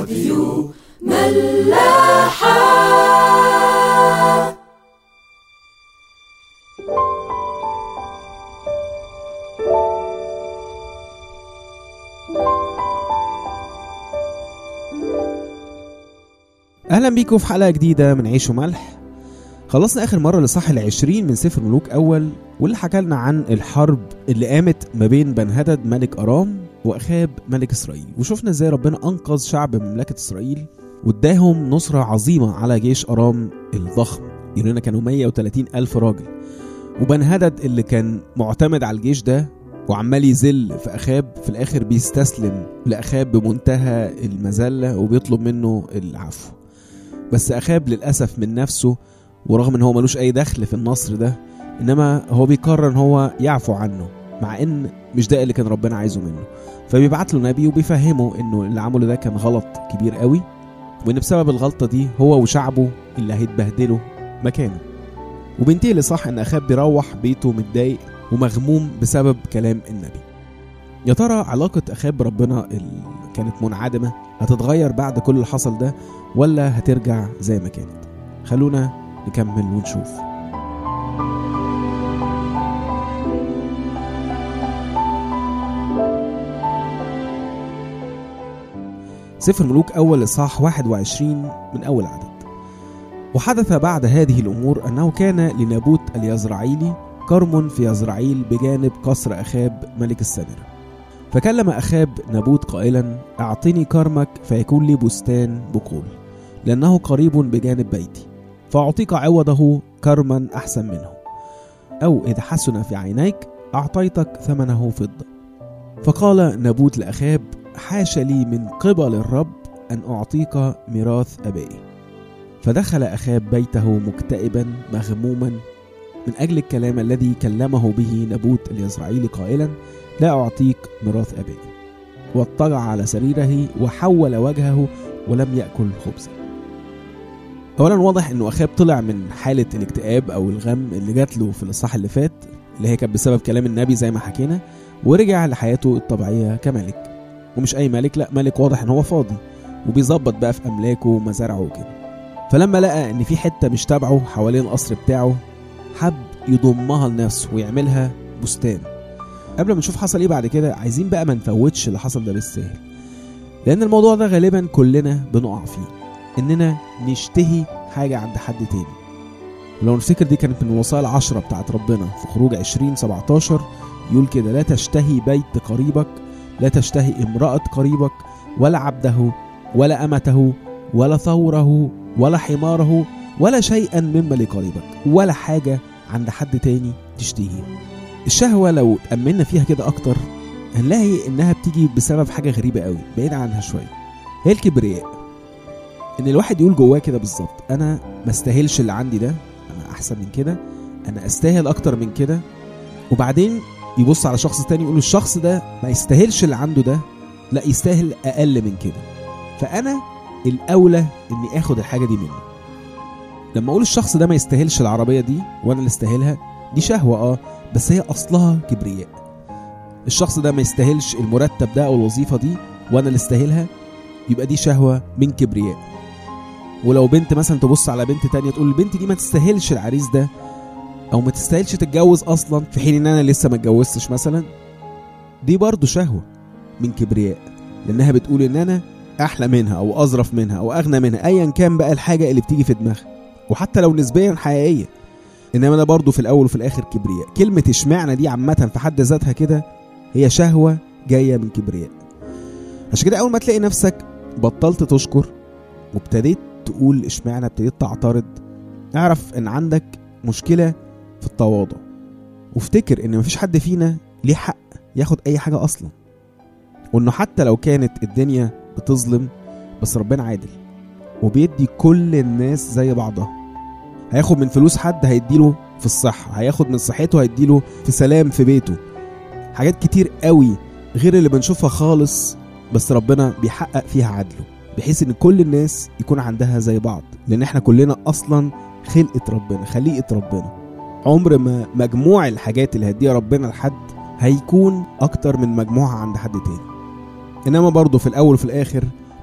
راديو ملاحة اهلا بيكم في حلقه جديده من عيش وملح خلصنا اخر مره لصح العشرين من سفر ملوك اول واللي حكى لنا عن الحرب اللي قامت ما بين بنهدد ملك ارام واخاب ملك اسرائيل وشفنا ازاي ربنا انقذ شعب مملكه اسرائيل واداهم نصرة عظيمة على جيش أرام الضخم يقول لنا كانوا 130 ألف راجل وبنهدد اللي كان معتمد على الجيش ده وعمال يذل في أخاب في الآخر بيستسلم لأخاب بمنتهى المذلة وبيطلب منه العفو بس أخاب للأسف من نفسه ورغم ان هو ملوش اي دخل في النصر ده انما هو بيقرر ان هو يعفو عنه مع ان مش ده اللي كان ربنا عايزه منه فبيبعت له نبي وبيفهمه انه اللي عمله ده كان غلط كبير قوي وان بسبب الغلطه دي هو وشعبه اللي هيتبهدلوا مكانه وبينتهي لصح ان اخاب بيروح بيته متضايق ومغموم بسبب كلام النبي يا ترى علاقة أخاب بربنا اللي كانت منعدمة هتتغير بعد كل اللي حصل ده ولا هترجع زي ما كانت خلونا نكمل ونشوف سفر ملوك أول إصحاح 21 من أول عدد وحدث بعد هذه الأمور أنه كان لنابوت اليزرعيلي كرم في يزرعيل بجانب قصر أخاب ملك السامرة فكلم أخاب نابوت قائلا أعطني كرمك فيكون لي بستان بقول لأنه قريب بجانب بيتي فأعطيك عوضه كرما أحسن منه أو إذا حسن في عينيك أعطيتك ثمنه فضة فقال نابوت لأخاب حاش لي من قبل الرب أن أعطيك ميراث أبائي فدخل أخاب بيته مكتئبا مغموما من أجل الكلام الذي كلمه به نابوت اليزرعيلي قائلا لا أعطيك ميراث أبائي واضطجع على سريره وحول وجهه ولم يأكل خبزا اولا واضح انه اخاب طلع من حاله الاكتئاب او الغم اللي جات له في الاصحاح اللي فات اللي هي كانت بسبب كلام النبي زي ما حكينا ورجع لحياته الطبيعيه كملك ومش اي ملك لا ملك واضح ان هو فاضي وبيظبط بقى في املاكه ومزارعه وكده فلما لقى ان في حته مش تابعه حوالين القصر بتاعه حب يضمها لنفسه ويعملها بستان قبل ما نشوف حصل ايه بعد كده عايزين بقى ما نفوتش اللي حصل ده بالسهل لان الموضوع ده غالبا كلنا بنقع فيه اننا نشتهي حاجه عند حد تاني ولو نفتكر دي كانت من الوصايا العشرة بتاعت ربنا في خروج 20 17 يقول كده لا تشتهي بيت قريبك لا تشتهي امرأة قريبك ولا عبده ولا أمته ولا ثوره ولا حماره ولا شيئا مما لقريبك ولا حاجة عند حد تاني تشتهيه الشهوة لو تأملنا فيها كده أكتر هنلاقي إنها بتيجي بسبب حاجة غريبة قوي بعيد عنها شوية هي الكبرياء ان الواحد يقول جواه كده بالظبط انا ما استاهلش اللي عندي ده انا احسن من كده انا استاهل اكتر من كده وبعدين يبص على شخص تاني يقول الشخص ده ما يستاهلش اللي عنده ده لا يستاهل اقل من كده فانا الاولى اني اخد الحاجه دي منه لما اقول الشخص ده ما يستاهلش العربيه دي وانا اللي استاهلها دي شهوه اه بس هي اصلها كبرياء الشخص ده ما يستاهلش المرتب ده او الوظيفه دي وانا اللي استاهلها يبقى دي شهوه من كبرياء ولو بنت مثلا تبص على بنت تانية تقول البنت دي ما تستاهلش العريس ده او ما تستاهلش تتجوز اصلا في حين ان انا لسه ما اتجوزتش مثلا دي برضو شهوة من كبرياء لانها بتقول ان انا احلى منها او اظرف منها او اغنى منها ايا كان بقى الحاجة اللي بتيجي في دماغها وحتى لو نسبيا حقيقية انما ده برضو في الاول وفي الاخر كبرياء كلمة اشمعنى دي عامة في حد ذاتها كده هي شهوة جاية من كبرياء عشان كده اول ما تلاقي نفسك بطلت تشكر وابتديت تقول اشمعنى ابتديت تعترض اعرف ان عندك مشكله في التواضع وافتكر ان مفيش حد فينا ليه حق ياخد اي حاجه اصلا وانه حتى لو كانت الدنيا بتظلم بس ربنا عادل وبيدي كل الناس زي بعضها هياخد من فلوس حد هيديله في الصحة هياخد من صحته هيديله في سلام في بيته حاجات كتير قوي غير اللي بنشوفها خالص بس ربنا بيحقق فيها عدله بحيث ان كل الناس يكون عندها زي بعض لان احنا كلنا اصلا خلقة ربنا خليقة ربنا عمر ما مجموع الحاجات اللي هديها ربنا لحد هيكون اكتر من مجموعة عند حد تاني انما برضه في الاول وفي الاخر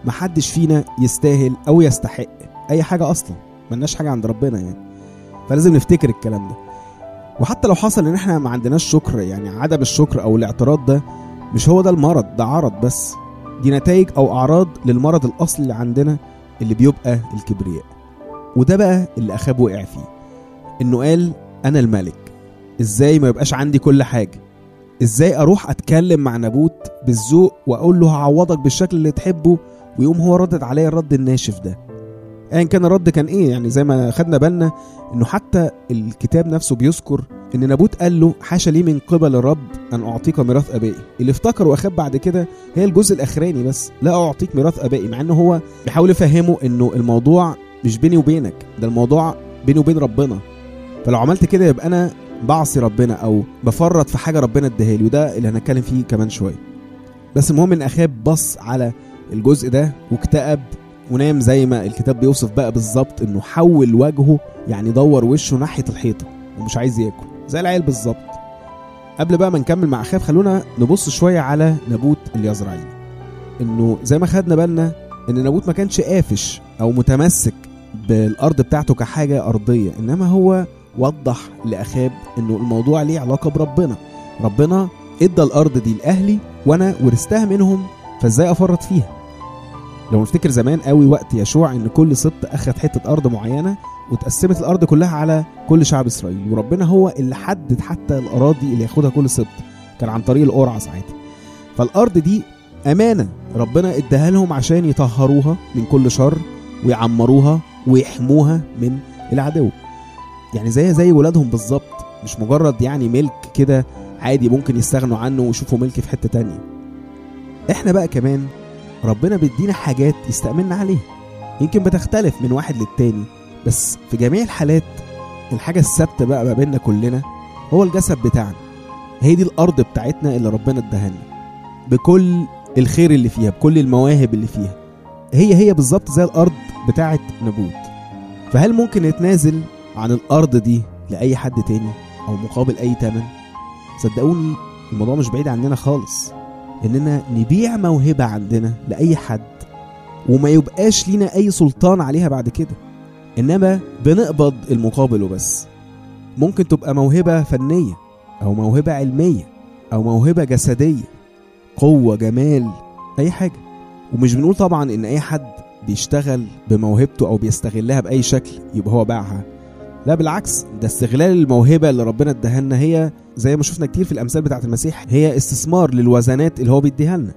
محدش فينا يستاهل او يستحق اي حاجه اصلا ملناش حاجه عند ربنا يعني فلازم نفتكر الكلام ده وحتى لو حصل ان احنا ما عندناش شكر يعني عدم الشكر او الاعتراض ده مش هو ده المرض ده عرض بس دي نتائج او اعراض للمرض الاصلي اللي عندنا اللي بيبقى الكبرياء وده بقى اللي اخاب وقع فيه انه قال انا الملك ازاي ما يبقاش عندي كل حاجه ازاي اروح اتكلم مع نابوت بالذوق واقول له هعوضك بالشكل اللي تحبه ويقوم هو ردد عليا الرد الناشف ده ايا كان الرد كان ايه يعني زي ما خدنا بالنا انه حتى الكتاب نفسه بيذكر ان نابوت قال له حاشا لي من قبل الرب ان اعطيك ميراث ابائي اللي افتكروا اخاب بعد كده هي الجزء الاخراني بس لا اعطيك ميراث ابائي مع انه هو بيحاول يفهمه انه الموضوع مش بيني وبينك ده الموضوع بيني وبين ربنا فلو عملت كده يبقى انا بعصي ربنا او بفرط في حاجه ربنا اداها لي وده اللي هنتكلم فيه كمان شويه بس المهم ان اخاب بص على الجزء ده واكتئب ونام زي ما الكتاب بيوصف بقى بالظبط انه حول وجهه يعني دور وشه ناحيه الحيطه ومش عايز ياكل زي العيال بالظبط قبل بقى ما نكمل مع اخاب خلونا نبص شويه على نابوت اليزرعيلي انه زي ما خدنا بالنا ان نابوت ما كانش قافش او متمسك بالارض بتاعته كحاجه ارضيه انما هو وضح لاخاب انه الموضوع ليه علاقه بربنا ربنا ادى الارض دي لاهلي وانا ورثتها منهم فازاي افرط فيها لو نفتكر زمان قوي وقت يشوع ان كل سبط اخذ حته ارض معينه واتقسمت الارض كلها على كل شعب اسرائيل وربنا هو اللي حدد حتى الاراضي اللي ياخدها كل سبط كان عن طريق القرعه ساعتها فالارض دي امانه ربنا اداها لهم عشان يطهروها من كل شر ويعمروها ويحموها من العدو يعني زي زي ولادهم بالظبط مش مجرد يعني ملك كده عادي ممكن يستغنوا عنه ويشوفوا ملك في حته تانية احنا بقى كمان ربنا بيدينا حاجات يستأمننا عليها يمكن بتختلف من واحد للتاني بس في جميع الحالات الحاجة الثابتة بقى ما بيننا كلنا هو الجسد بتاعنا هي دي الأرض بتاعتنا اللي ربنا اداها لنا بكل الخير اللي فيها بكل المواهب اللي فيها هي هي بالظبط زي الأرض بتاعت نبوت فهل ممكن نتنازل عن الأرض دي لأي حد تاني أو مقابل أي تمن صدقوني الموضوع مش بعيد عننا خالص اننا نبيع موهبه عندنا لاي حد وما يبقاش لينا اي سلطان عليها بعد كده انما بنقبض المقابل وبس ممكن تبقى موهبه فنيه او موهبه علميه او موهبه جسديه قوه جمال اي حاجه ومش بنقول طبعا ان اي حد بيشتغل بموهبته او بيستغلها باي شكل يبقى هو باعها لا بالعكس ده استغلال الموهبه اللي ربنا اداها لنا هي زي ما شفنا كتير في الامثال بتاعت المسيح هي استثمار للوزنات اللي هو بيديها لنا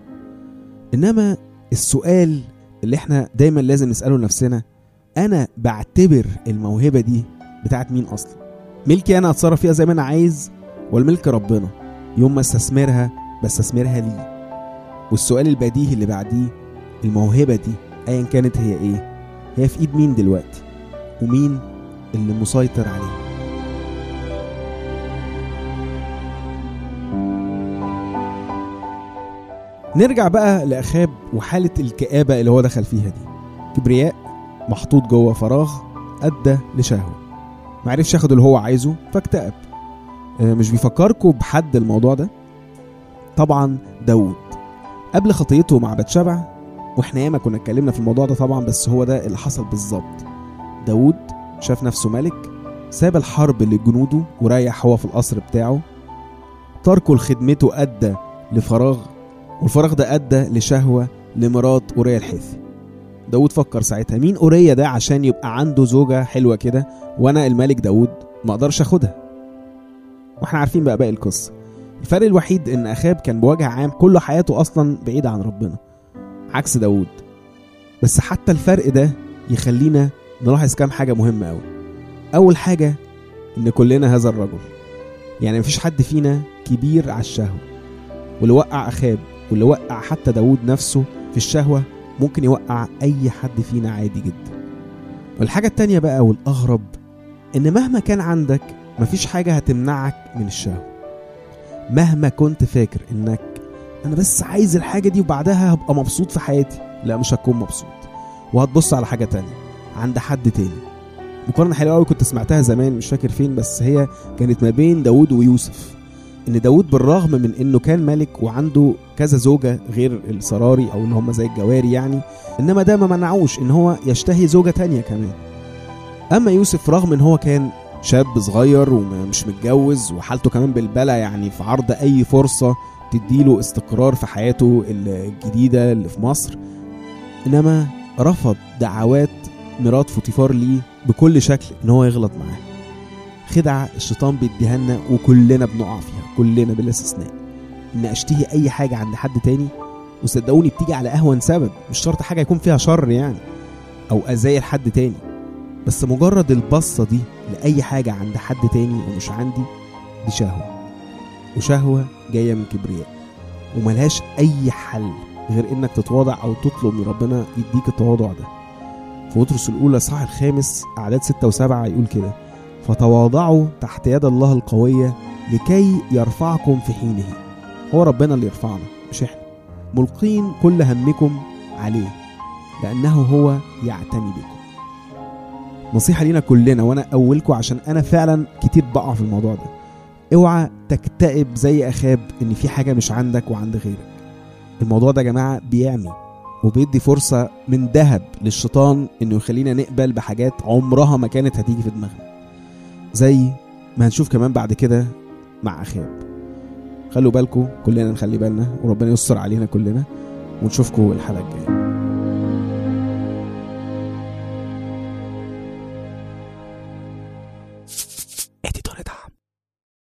انما السؤال اللي احنا دايما لازم نساله لنفسنا انا بعتبر الموهبه دي بتاعت مين اصلا ملكي انا اتصرف فيها زي ما انا عايز والملك ربنا يوم ما استثمرها بستثمرها ليه والسؤال البديهي اللي بعديه الموهبه دي ايا كانت هي ايه هي في ايد مين دلوقتي ومين اللي مسيطر عليها نرجع بقى لأخاب وحالة الكآبة اللي هو دخل فيها دي كبرياء محطوط جوه فراغ أدى لشهوة معرفش ياخد اللي هو عايزه فاكتئب آه، مش بيفكركوا بحد الموضوع ده طبعا داود قبل خطيته مع بتشبع واحنا ياما كنا اتكلمنا في الموضوع ده طبعا بس هو ده اللي حصل بالظبط داود شاف نفسه ملك ساب الحرب لجنوده وريح هو في القصر بتاعه تركه لخدمته أدى لفراغ والفراغ ده أدى لشهوة لمرات أوريا الحيثي داود فكر ساعتها مين أوريا ده عشان يبقى عنده زوجة حلوة كده وأنا الملك داود ما أقدرش أخدها واحنا عارفين بقى باقي القصة الفرق الوحيد إن أخاب كان بوجه عام كل حياته أصلا بعيدة عن ربنا عكس داود بس حتى الفرق ده يخلينا نلاحظ كام حاجة مهمة أوي أول حاجة إن كلنا هذا الرجل يعني مفيش حد فينا كبير على الشهوة واللي وقع أخاب واللي وقع حتى داود نفسه في الشهوة ممكن يوقع أي حد فينا عادي جدا والحاجة التانية بقى والأغرب إن مهما كان عندك مفيش حاجة هتمنعك من الشهوة مهما كنت فاكر إنك أنا بس عايز الحاجة دي وبعدها هبقى مبسوط في حياتي لا مش هتكون مبسوط وهتبص على حاجة تانية عند حد تاني مقارنة حلوة قوي كنت سمعتها زمان مش فاكر فين بس هي كانت ما بين داود ويوسف ان داود بالرغم من انه كان ملك وعنده كذا زوجة غير السراري او اللي هم زي الجواري يعني انما ده ما منعوش ان هو يشتهي زوجة تانية كمان اما يوسف رغم ان هو كان شاب صغير ومش متجوز وحالته كمان بالبلا يعني في عرض اي فرصة تديله استقرار في حياته الجديدة اللي في مصر انما رفض دعوات مرات فوتيفار ليه بكل شكل ان هو يغلط معاه خدعة الشيطان بيديها لنا وكلنا بنقع فيها كلنا بلا استثناء ان اشتهي اي حاجة عند حد تاني وصدقوني بتيجي على اهون سبب مش شرط حاجة يكون فيها شر يعني او اذايا لحد تاني بس مجرد البصة دي لأي حاجة عند حد تاني ومش عندي دي شهوة وشهوة جاية من كبرياء وملهاش أي حل غير إنك تتواضع أو تطلب من ربنا يديك التواضع ده في بطرس الأولى صح الخامس أعداد ستة وسبعة يقول كده فتواضعوا تحت يد الله القوية لكي يرفعكم في حينه هو ربنا اللي يرفعنا مش احنا ملقين كل همكم عليه لأنه هو يعتني بكم نصيحة لينا كلنا وانا اولكم عشان انا فعلا كتير بقع في الموضوع ده اوعى تكتئب زي اخاب ان في حاجة مش عندك وعند غيرك الموضوع ده يا جماعة بيعمي وبيدي فرصة من ذهب للشيطان انه يخلينا نقبل بحاجات عمرها ما كانت هتيجي في دماغنا زي ما هنشوف كمان بعد كده مع اخاب خلوا بالكم كلنا نخلي بالنا وربنا يستر علينا كلنا ونشوفكم الحلقة الجاية